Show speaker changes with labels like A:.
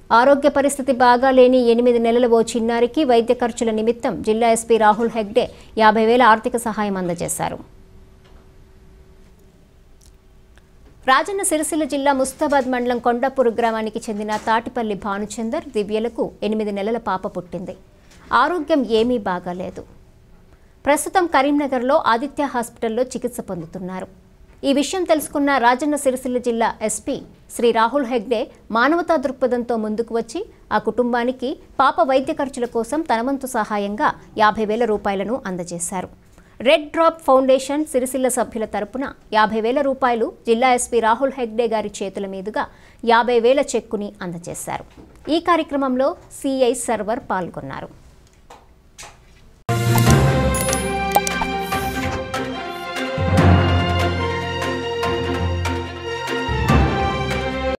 A: ఆరోగ్య పరిస్థితి బాగాలేని ఎనిమిది నెలల ఓ చిన్నారికి వైద్య ఖర్చుల నిమిత్తం జిల్లా ఎస్పీ రాహుల్ హెగ్డే యాభై వేల ఆర్థిక సహాయం అందజేశారు రాజన్న సిరిసిల్ల జిల్లా ముస్తాబాద్ మండలం కొండాపూర్ గ్రామానికి చెందిన తాటిపల్లి భానుచందర్ దివ్యలకు ఎనిమిది నెలల పాప పుట్టింది ఆరోగ్యం ఏమీ బాగాలేదు ప్రస్తుతం కరీంనగర్లో ఆదిత్య హాస్పిటల్లో చికిత్స పొందుతున్నారు ఈ విషయం తెలుసుకున్న రాజన్న సిరిసిల్ల జిల్లా ఎస్పీ శ్రీ రాహుల్ హెగ్డే మానవతా దృక్పథంతో ముందుకు వచ్చి ఆ కుటుంబానికి పాప వైద్య ఖర్చుల కోసం తన వంతు సహాయంగా యాభై వేల రూపాయలను అందజేశారు రెడ్ డ్రాప్ ఫౌండేషన్ సిరిసిల్ల సభ్యుల తరపున యాభై వేల రూపాయలు జిల్లా ఎస్పీ రాహుల్ హెగ్డే గారి చేతుల మీదుగా యాభై వేల చెక్కుని అందజేశారు ఈ కార్యక్రమంలో సిఐ సర్వర్ పాల్గొన్నారు